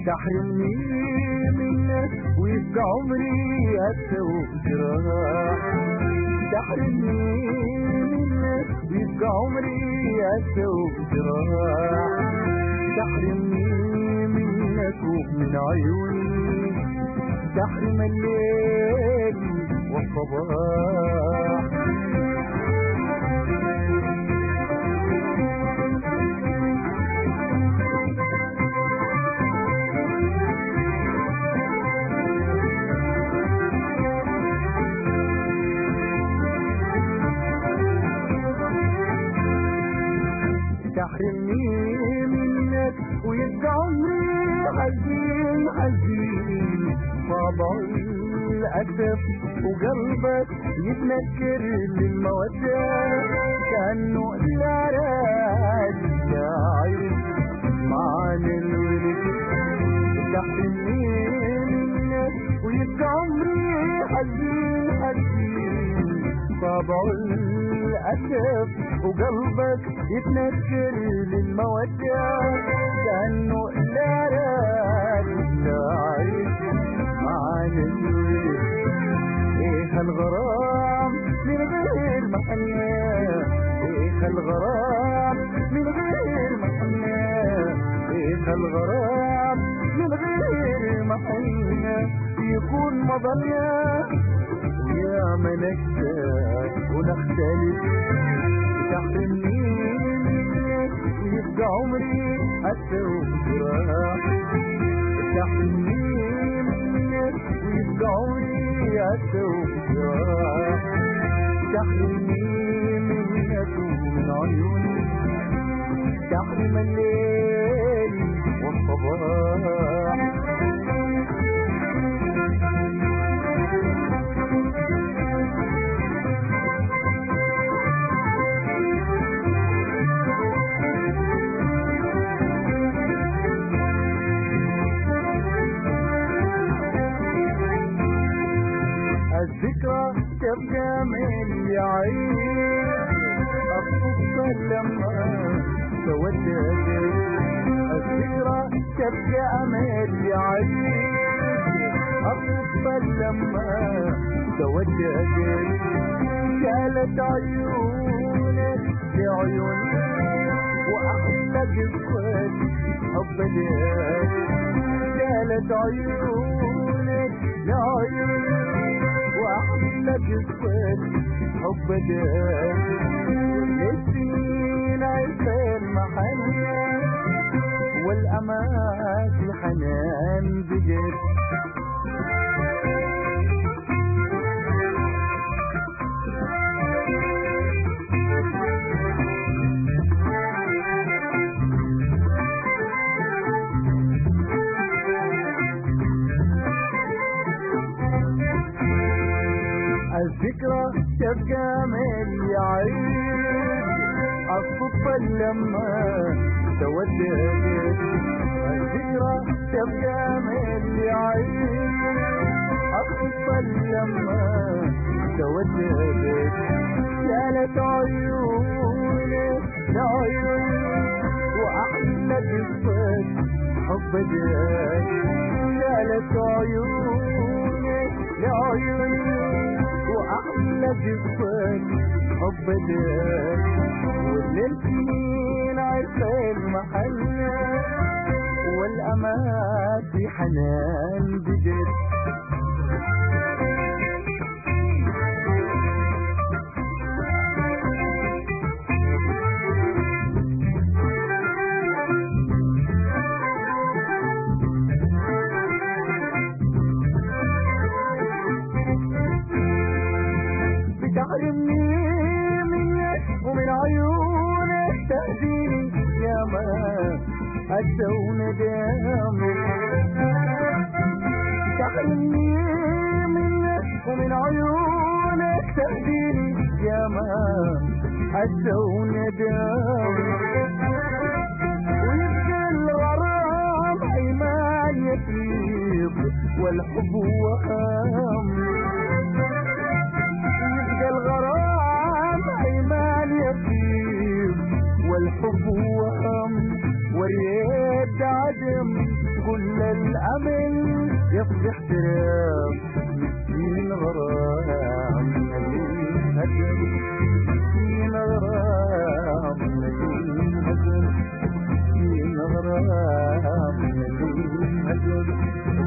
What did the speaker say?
تحرمني منك ويبقى عمري هسه وجراح تحرمني منك ويبقى عمري هسه وجراح تحرمني منك ومن عيوني تحرم الليل والصباح تحرمني منك ويبقى عمري حزين حزين طبع الأسف وقلبك يتنكر للمودة كأنه العراج شاعر معنى الولد تحرمني منك ويبقى عمري حزين حزين طبع الأسف وقلبك يتنكر للمودة كأنه لا راد عايش معانا الويل ايه الغرام من غير محنة ايه الغرام من غير محنة ايه الغرام من غير محنة يكون مضلة يا منكتك ونختلف تحرمني منك ويبقى عمري حتى وجراح تحرمني منك ويبقى عمري حتى وجراح تحرمني منك ومن عيوني تحرم الليل والصباح الذكرى تبقى من يعيش الصدفة لما تودد الذكرى تبقى من يعيش الصدفة لما تودد قالت عيونك لعيوني وأحلى قصة حب قالت عيونك لعيوني واحلى قصة حب ده السنين عشان محنة والأماكن حنان بجد الذكرى تبقى من يعيش الصدفة لما تودد الذكرى تبقى من يعيش الصدفة لما تودد كانت عيونك لعيوني وأحلى قصة حب ده كانت عيونك لعيوني واحلى قصة حب ده والسنين عارفة المحلة والأمان في حنان بجد بتحرمني منك ومن عيونك تأذيني يا ما أدى وندام تحرمني منك ومن عيونك تأذيني يا ما أدى وندام ويبقى الغرام أيمان يطيب والحب وهام يبقى الغرام ايمان يطيب والحب وهم وريت عدم كل الأمل يصبح احترام مسكين غرام نجيم هدم مسكين غرام نجيم هدم مسكين غرام نجيم هدم